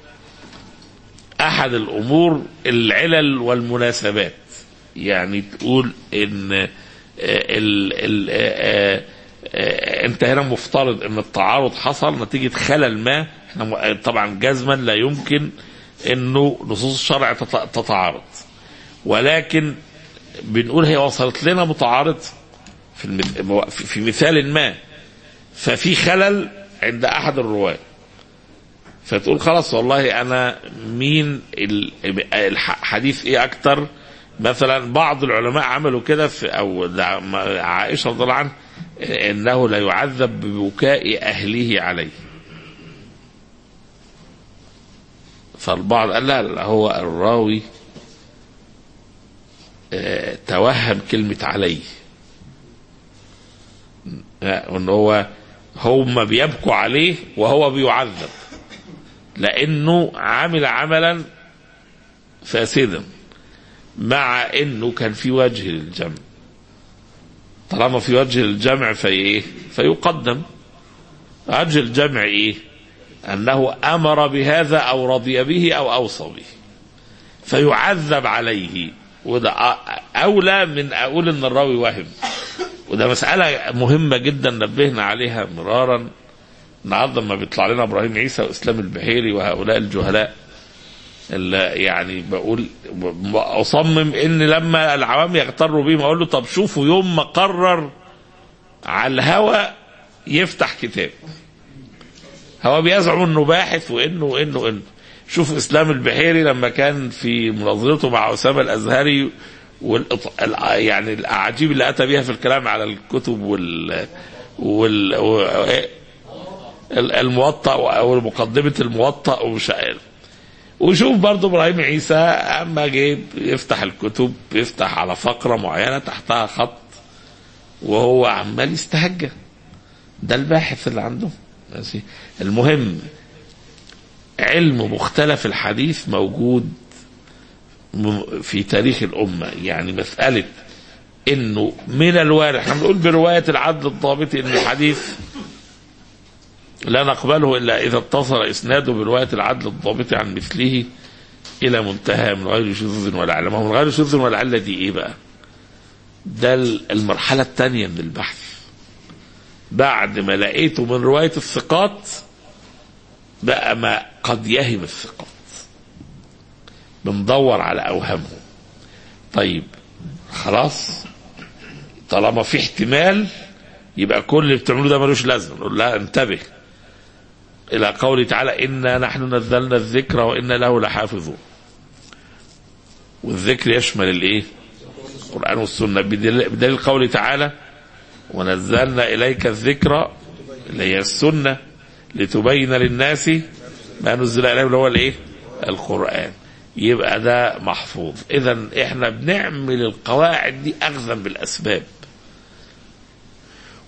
احد الامور العلل والمناسبات يعني تقول ان آه، ال ال آه، آه، انت هنا مفترض ان التعارض حصل نتيجه خلل ما احنا م- طبعا جزما لا يمكن انه نصوص الشرع تت- تتعارض ولكن بنقول هي وصلت لنا متعارض في المث- في- في مثال ما ففي خلل عند احد الرواه فتقول خلاص والله انا مين ال- الحديث ايه اكتر مثلا بعض العلماء عملوا كده في او ده ما- عائشه رضي الله عنها انه لا يعذب ببكاء اهله عليه فالبعض قال لا, لا هو الراوي آه، توهم كلمة عليه آه، ان هو هم بيبكوا عليه وهو بيعذب لانه عمل عملا فاسدا مع انه كان في وجه للجمع طالما في وجه للجمع في ايه فيقدم وجه الجمع ايه انه امر بهذا او رضي به او اوصى به فيعذب عليه وده اولى من اقول ان الراوي وهم وده مساله مهمه جدا نبهنا عليها مرارا النهارده لما بيطلع لنا ابراهيم عيسى واسلام البحيري وهؤلاء الجهلاء اللي يعني بقول اصمم ان لما العوام يغتروا بيه اقول له طب شوفوا يوم ما قرر على الهوى يفتح كتاب هو بيزعم انه باحث وانه وانه وانه شوف اسلام البحيري لما كان في مناظرته مع اسامه الازهري والإط... ال- يعني الاعاجيب اللي اتى بها في الكلام على الكتب وال وال و... ال- الموطأ او مقدمه الموطأ ومش عارف. وشوف برضه ابراهيم عيسى اما جه يفتح الكتب يفتح على فقره معينه تحتها خط وهو عمال يستهجى ده الباحث اللي عنده ماشي المهم علم مختلف الحديث موجود م- في تاريخ الأمة يعني مسألة إنه من الوارد احنا بنقول برواية العدل الضابط إن الحديث لا نقبله إلا إذا اتصل إسناده برواية العدل الضابط عن مثله إلى منتهى من غير شذوذ ولا علة ما هو من غير شذوذ ولا علة دي إيه بقى ده المرحلة الثانية من البحث بعد ما لقيته من رواية الثقات بقى ما قد يهم الثقات بندور على أوهامهم طيب خلاص طالما في احتمال يبقى كل اللي بتعملوه ده ملوش لازمه نقول لا انتبه الى قوله تعالى انا نحن نزلنا الذكر وانا له لحافظون والذكر يشمل الايه القران والسنه بدليل بدليل قوله تعالى ونزلنا اليك الذكر اللي هي السنه لتبين للناس ما نزل اليهم اللي هو الايه القران يبقى ده محفوظ اذا احنا بنعمل القواعد دي اخذا بالاسباب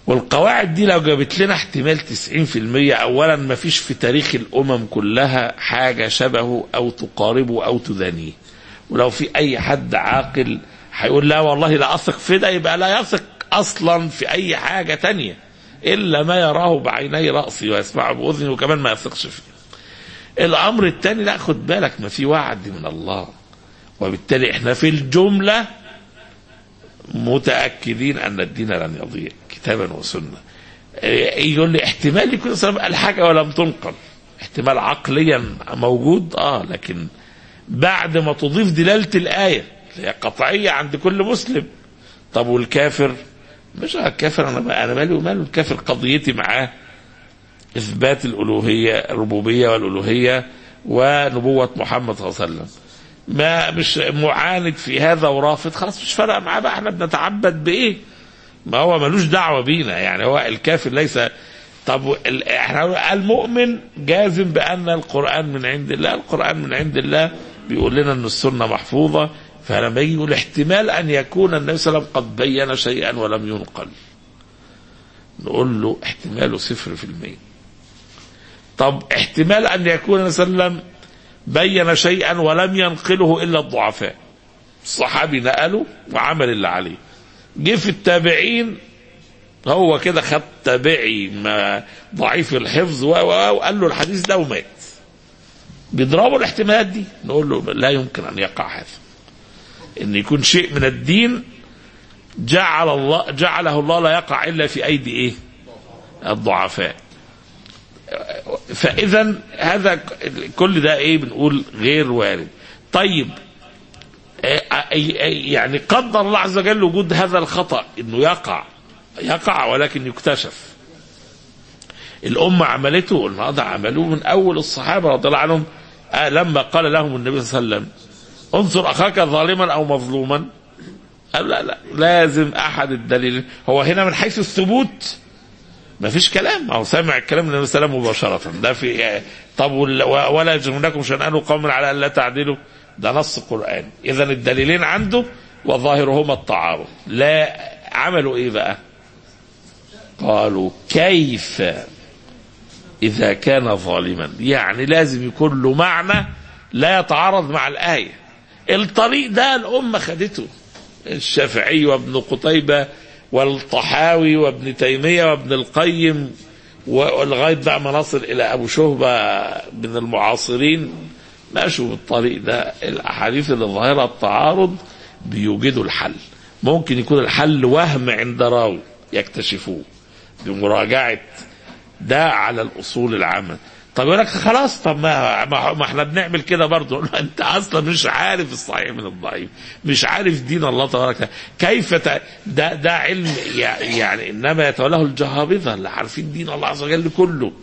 والقواعد دي لو جابت لنا احتمال 90% اولا ما فيش في تاريخ الامم كلها حاجه شبهه او تقاربه او تدانيه ولو في اي حد عاقل هيقول لا والله لا اثق في ده يبقى لا يثق اصلا في اي حاجه تانية الا ما يراه بعيني راسي ويسمعه باذني وكمان ما يثقش فيه الامر الثاني لا خد بالك ما في وعد من الله وبالتالي احنا في الجمله متاكدين ان الدين لن يضيع كتابا وسنه إيه، يقول لي احتمال يكون صلى قال حاجه ولم تنقل احتمال عقليا موجود اه لكن بعد ما تضيف دلاله الايه اللي هي قطعيه عند كل مسلم طب والكافر مش الكافر انا انا مالي وماله الكافر قضيتي معاه اثبات الالوهيه الربوبيه والالوهيه ونبوه محمد صلى الله عليه وسلم ما مش معاند في هذا ورافض خلاص مش فارقه معاه بقى احنا بنتعبد بايه ما هو ملوش دعوه بينا يعني هو الكافر ليس طب ال- احنا المؤمن جازم بان القران من عند الله القران من عند الله بيقول لنا ان السنه محفوظه فلما يجي يقول احتمال ان يكون النبي صلى الله عليه وسلم قد بين شيئا ولم ينقل نقول له احتماله صفر في المية طب احتمال ان يكون النبي صلى الله عليه وسلم بين شيئا ولم ينقله الا الضعفاء الصحابي نقله وعمل اللي عليه جه في التابعين هو كده خد تابعي ما ضعيف الحفظ و- و- وقال له الحديث ده ومات بيضربوا الاحتمالات دي نقول له لا يمكن ان يقع هذا ان يكون شيء من الدين جعل الله جعله الله لا يقع الا في ايدي ايه الضعفاء فاذا هذا كل ده ايه بنقول غير وارد طيب يعني قدر الله عز وجل وجود هذا الخطا انه يقع يقع ولكن يكتشف الأمة عملته النهارده عملوه من أول الصحابة رضي الله عنهم آه لما قال لهم النبي صلى الله عليه وسلم انصر أخاك ظالما أو مظلوما قال لا لا لازم أحد الدليل هو هنا من حيث الثبوت ما فيش كلام هو سامع الكلام من النبي صلى الله عليه وسلم مباشرة ده في طب ولا- ولا يجرمنكم شنآن قوم على أن لا تعدلوا ده نص قرآن إذا الدليلين عنده وظاهرهما التعارض لا عملوا إيه بقى قالوا كيف إذا كان ظالما يعني لازم يكون له معنى لا يتعارض مع الآية الطريق ده الأمة خدته الشافعي وابن قتيبة والطحاوي وابن تيمية وابن القيم ولغاية بقى ما نصل إلى أبو شهبة من المعاصرين ماشوا بالطريق ده الأحاديث اللي ظاهرة التعارض بيوجدوا الحل ممكن يكون الحل وهم عند راوي يكتشفوه بمراجعة ده على الأصول العامة طب يقول لك خلاص طب ما, ما ما احنا بنعمل كده برضه نقول له انت اصلا مش عارف الصحيح من الضعيف مش عارف دين الله تبارك وتعالى كيف ت... ده ده علم يع- يعني انما يتولاه الجهابذه اللي عارفين دين الله عز وجل كله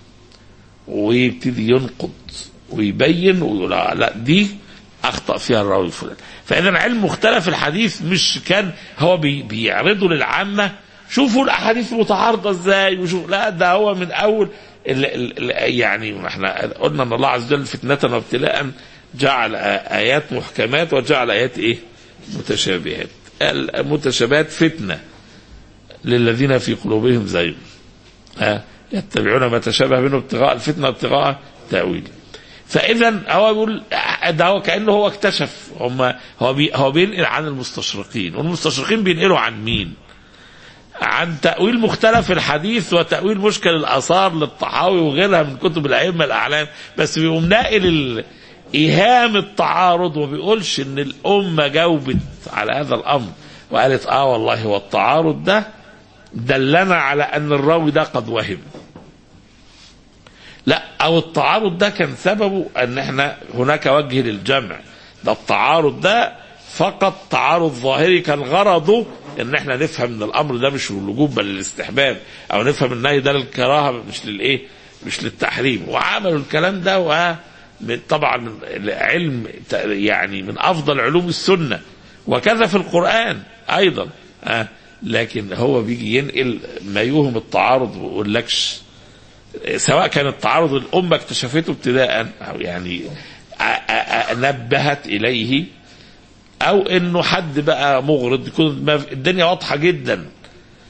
ويبتدي ينقض ويبين ويقول لا, لا دي اخطا فيها الراوي الفلاني فاذا علم مختلف الحديث مش كان هو بي بيعرضه للعامه شوفوا الاحاديث متعارضه ازاي وشوف لا ده هو من اول ال ال ال يعني احنا قلنا ان الله عز وجل فتنه وابتلاء جعل ايات محكمات وجعل ايات ايه متشابهات المتشابهات فتنه للذين في قلوبهم زيغ ها يتبعون ما تشابه منه ابتغاء الفتنه ابتغاء تاويل فاذا هو بيقول ده هو كانه هو اكتشف هم هو بي هو بينقل عن المستشرقين والمستشرقين بينقلوا عن مين؟ عن تأويل مختلف الحديث وتأويل مشكل الآثار للطحاوي وغيرها من كتب الأئمة الأعلام بس بيقوم ناقل ال- إيهام التعارض وما بيقولش إن الأمة جاوبت على هذا الأمر وقالت آه والله هو التعارض ده دلنا على أن الراوي ده قد وهم لا أو التعارض ده كان سببه أن احنا هناك وجه للجمع ده التعارض ده فقط تعارض ظاهري كان غرضه ان احنا نفهم ان الامر ده مش للوجوب بل للاستحباب او نفهم النهي ده للكراهه مش للايه مش للتحريم وعملوا الكلام ده و من- طبعا علم ت- يعني من افضل علوم السنه وكذا في القران ايضا آه لكن هو بيجي ينقل ما يوهم التعارض ويقول لكش سواء كان التعارض الأمة اكتشفته ابتداء أو يعني ا- ا- ا- نبهت إليه أو إنه حد بقى مغرض يكون ما في- الدنيا واضحة جدا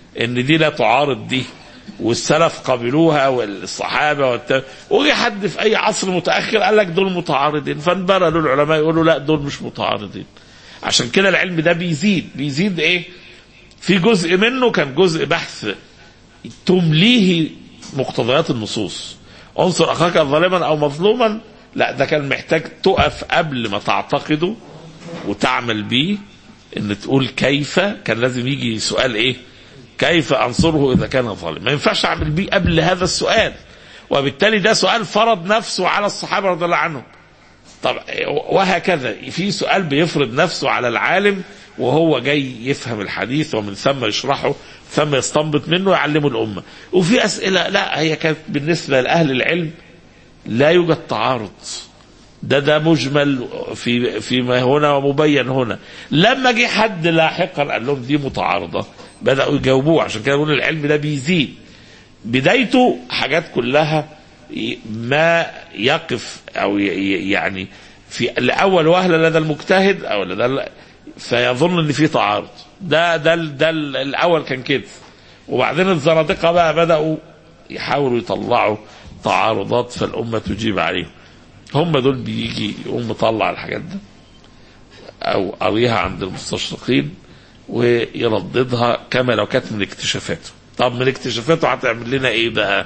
ان دي لا تعارض دي والسلف قبلوها والصحابه والت... وجي حد في اي عصر متاخر قال لك دول متعارضين فانبرلوا العلماء يقولوا لا دول مش متعارضين عشان كده العلم ده بيزيد بيزيد ايه في جزء منه كان جزء بحث تمليه مقتضيات النصوص انصر اخاك ظالما او مظلوما لا ده كان محتاج تقف قبل ما تعتقده وتعمل بيه ان تقول كيف كان لازم يجي سؤال ايه كيف انصره اذا كان ظالما ما ينفعش اعمل بيه قبل هذا السؤال وبالتالي ده سؤال فرض نفسه على الصحابه رضي الله عنهم طب وهكذا في سؤال بيفرض نفسه على العالم وهو جاي يفهم الحديث ومن ثم يشرحه ثم يستنبط منه يعلمه الأمة وفي أسئلة لا هي كانت بالنسبة لأهل العلم لا يوجد تعارض ده ده مجمل في فيما هنا ومبين هنا لما جه حد لاحقا قال لهم دي متعارضة بدأوا يجاوبوه عشان كده بقول العلم ده بيزيد بدايته حاجات كلها ما يقف او يعني في لاول وهله لدى المجتهد او لدى فيظن ان في تعارض ده ده ده الاول كان كده وبعدين الزنادقه بقى بداوا يحاولوا يطلعوا تعارضات فالامه تجيب عليهم هم دول بيجي يقوم مطلع الحاجات ده او قريها عند المستشرقين ويرددها كما لو كانت من اكتشافاته طب من اكتشافاته هتعمل لنا ايه بقى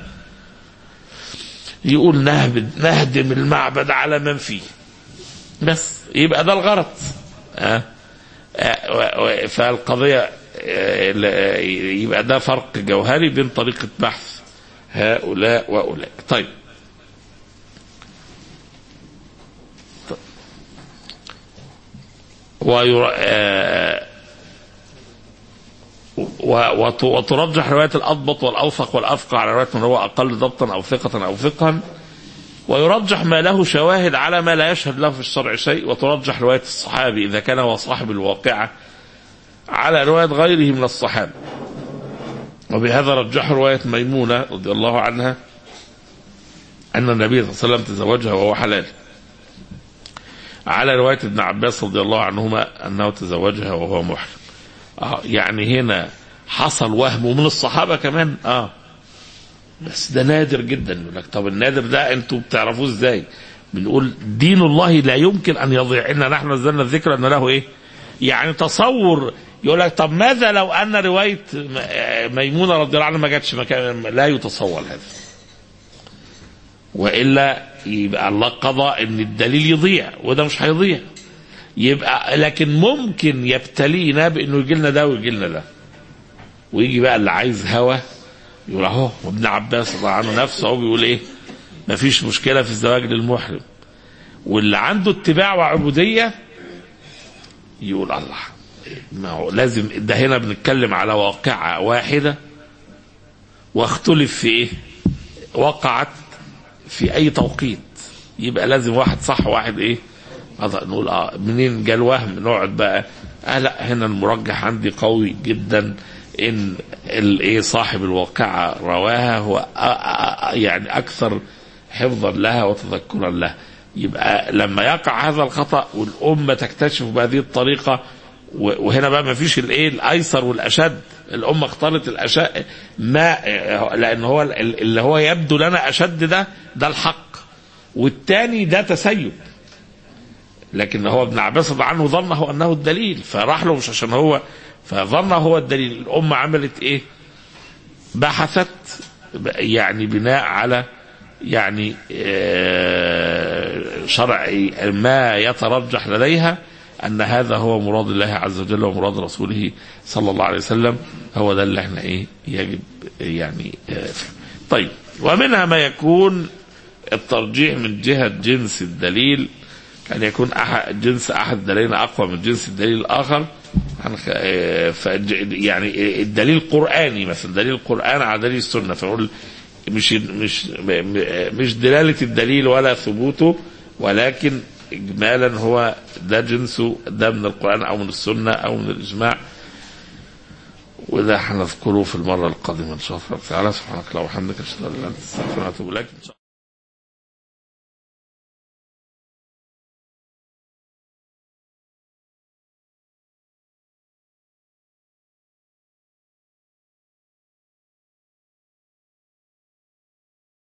يقول نهبد نهدم المعبد على من فيه بس يبقى ده الغرض أه؟ أه فالقضية أه يبقى ده فرق جوهري بين طريقة بحث هؤلاء وأولئك طيب وير... وترجح رواية الأضبط والأوثق والأفقى على رواية من هو أقل ضبطا أو ثقة أو فقها ويرجح ما له شواهد على ما لا يشهد له في الشرع شيء وترجح رواية الصحابي إذا كان هو صاحب الواقعة على رواية غيره من الصحابة وبهذا رجح رواية ميمونة رضي الله عنها أن النبي صلى الله عليه وسلم تزوجها وهو حلال على رواية ابن عباس رضي الله عنهما أنه تزوجها وهو محرم آه يعني هنا حصل وهم ومن الصحابة كمان اه بس ده نادر جدا يقول لك طب النادر ده انتوا بتعرفوه ازاي بنقول دين الله لا يمكن ان يضيع إنا نحن نزلنا الذكر ان له ايه يعني تصور يقول لك طب ماذا لو ان روايه ميمونه رضي الله عنها ما جاتش مكان لا يتصور هذا والا يبقى الله قضى ان الدليل يضيع وده مش هيضيع يبقى لكن ممكن يبتلينا بانه يجي لنا ده ويجي لنا ده ويجي بقى اللي عايز هوى يقول اهو وابن عباس رضي الله عنه نفسه هو بيقول ايه ما فيش مشكله في الزواج للمحرم واللي عنده اتباع وعبوديه يقول الله ما هو لازم ده هنا بنتكلم على واقعه واحده واختلف في ايه وقعت في اي توقيت يبقى لازم واحد صح واحد ايه نقول اه منين جا الوهم نقعد بقى آه لا هنا المرجح عندي قوي جدا ان الايه صاحب الواقعه رواها هو يعني اكثر حفظا لها وتذكرا لها يبقى لما يقع هذا الخطا والامه تكتشف بهذه الطريقه وهنا بقى ما فيش الايه الايسر والاشد الامه اختارت الاشد ما لان هو اللي هو يبدو لنا اشد ده ده الحق والتاني ده تسيب لكن هو ابن عباس رضي عنه ظنه انه الدليل فراح له مش عشان هو فظنه هو الدليل الامه عملت ايه بحثت يعني بناء على يعني شرع ما يترجح لديها ان هذا هو مراد الله عز وجل ومراد رسوله صلى الله عليه وسلم هو ده اللي احنا ايه يجب يعني طيب ومنها ما يكون الترجيح من جهه جنس الدليل كان يكون أحد جنس احد الدليلين اقوى من جنس الدليل الاخر يعني الدليل القراني مثلا دليل القران على دليل السنه فنقول مش مش مش دلاله الدليل ولا ثبوته ولكن اجمالا هو ده جنسه ده من القران او من السنه او من الاجماع وده هنذكره في المره القادمه ان شاء الله تعالى سبحانك اللهم وبحمدك اشهد ان لا اله الا انت استغفرك واتوب اليك